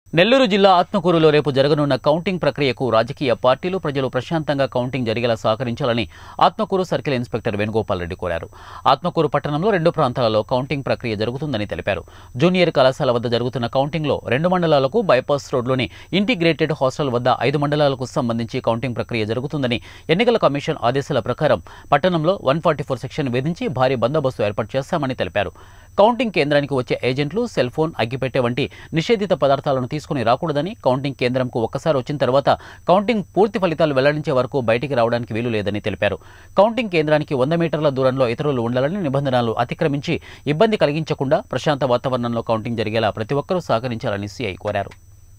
నెల్లూరు జిల్లా ఆత్మకూరులో రేపు జరగనున్న కౌంటింగ్ ప్రక్రియకు రాజకీయ పార్టీలు ప్రజలు ప్రశాంతంగా కౌంటింగ్ జరిగేలా సహకరించాలని ఆత్మకూరు సర్కిల్ ఇన్స్పెక్టర్ వేణుగోపాల్ రెడ్డి కోరారు ఆత్మకూరు పట్టణంలో రెండు ప్రాంతాలలో కౌంటింగ్ ప్రక్రియ జరుగుతుందని తెలిపారు జూనియర్ కళాశాల వద్ద జరుగుతున్న కౌంటింగ్లో రెండు మండలాలకు బైపాస్ రోడ్లోని ఇంటిగ్రేటెడ్ హాస్టల్ వద్ద ఐదు మండలాలకు సంబంధించి కౌంటింగ్ ప్రక్రియ జరుగుతుందని ఎన్నికల కమిషన్ ఆదేశాల ప్రకారం పట్టణంలో వన్ ఫార్టీ ఫోర్ సెక్షన్ విధించి భారీ బందోబస్తు ఏర్పాటు చేస్తామని తెలిపారు కౌంటింగ్ కేంద్రానికి వచ్చే ఏజెంట్లు సెల్ ఫోన్ అగ్గిపెట్టె వంటి నిషేధిత పదార్థాలను తీసుకుని రాకూడదని కౌంటింగ్ కేంద్రంకు ఒక్కసారి వచ్చిన తర్వాత కౌంటింగ్ పూర్తి ఫలితాలు వెల్లడించే వరకు బయటికి రావడానికి వీలు లేదని తెలిపారు కౌంటింగ్ కేంద్రానికి వంద మీటర్ల దూరంలో ఇతరులు ఉండాలని నిబంధనలు అతిక్రమించి ఇబ్బంది కలిగించకుండా ప్రశాంత వాతావరణంలో కౌంటింగ్ జరిగేలా ప్రతి ఒక్కరూ సహకరించాలని సీఐ కోరారు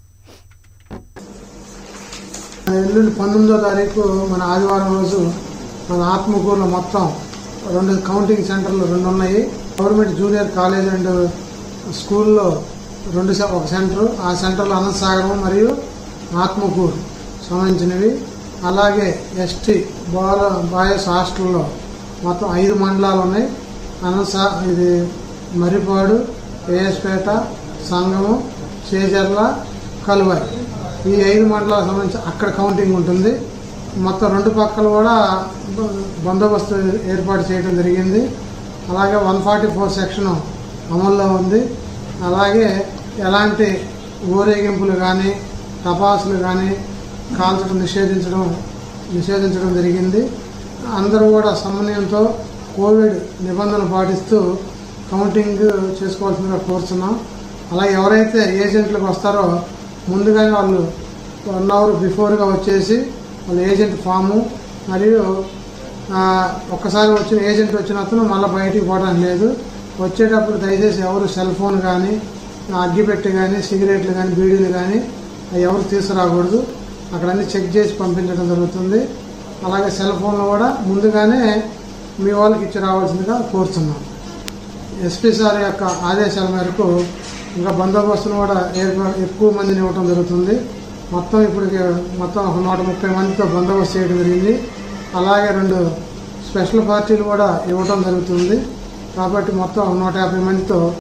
ఎల్లుండి పంతొమ్మిదో తారీఖు మన ఆదివారం రోజు మన ఆత్మకూరులో మొత్తం రెండు కౌంటింగ్ సెంటర్లు రెండు ఉన్నాయి గవర్నమెంట్ జూనియర్ కాలేజ్ అండ్ స్కూల్లో రెండు సె- ఒక సెంటర్ ఆ సెంటర్లో అనంతసాగరం మరియు ఆత్మకూరు సంబంధించినవి అలాగే ఎస్టీ బాల బాయ్స్ హాస్టల్లో మొత్తం ఐదు మండలాలు ఉన్నాయి అనంతసా ఇది మర్రిపాడు ఏఎస్పేట సంగము చేజర్ల కలువాయి ఈ ఐదు మండలాలకు సంబంధించి అక్కడ కౌంటింగ్ ఉంటుంది మొత్తం రెండు పక్కలు కూడా బ- బందోబస్తు ఏర్పాటు చేయడం జరిగింది అలాగే వన్ ఫార్టీ ఫోర్ సెక్షన్ అమల్లో ఉంది అలాగే ఎలాంటి ఊరేగింపులు కానీ టపాసులు కానీ కాల్చడం నిషేధించడం నిషేధించడం జరిగింది అందరూ కూడా సమన్వయంతో కోవిడ్ నిబంధనలు పాటిస్తూ కౌంటింగ్ చేసుకోవాల్సిందిగా కోరుతున్నాం అలాగే ఎవరైతే ఏజెంట్లకు వస్తారో ముందుగానే వాళ్ళు వన్ అవర్ బిఫోర్గా వచ్చేసి వాళ్ళ ఏజెంట్ ఫాము మరియు ఆ, ఒక్కసారి వచ్చిన ఏజెంట్ వచ్చిన అతను మళ్ళీ బయటికి పోవడానికి లేదు వచ్చేటప్పుడు దయచేసి ఎవరు సెల్ ఫోన్ కానీ అగ్గిపెట్టి కానీ సిగరెట్లు కానీ బీడీలు కానీ అవి ఎవరు తీసుకురాకూడదు అక్కడ అన్ని చెక్ చేసి పంపించడం జరుగుతుంది అలాగే సెల్ ఫోన్లు కూడా ముందుగానే మీ వాళ్ళకి ఇచ్చి రావాల్సిందిగా కోరుతున్నాం ఎస్పీ సార్ యొక్క ఆదేశాల మేరకు ఇంకా బందోబస్తును కూడా ఏర్ప- ఎక్కువ మందిని ఇవ్వటం జరుగుతుంది మొత్తం ఇప్పుడు మొత్తం ఒక నూట ముప్పై మందితో బందోబస్తు చేయడం జరిగింది అలాగే రెండు స్పెషల్ పార్టీలు కూడా ఇవ్వటం జరుగుతుంది కాబట్టి మొత్తం నూట యాభై మందితో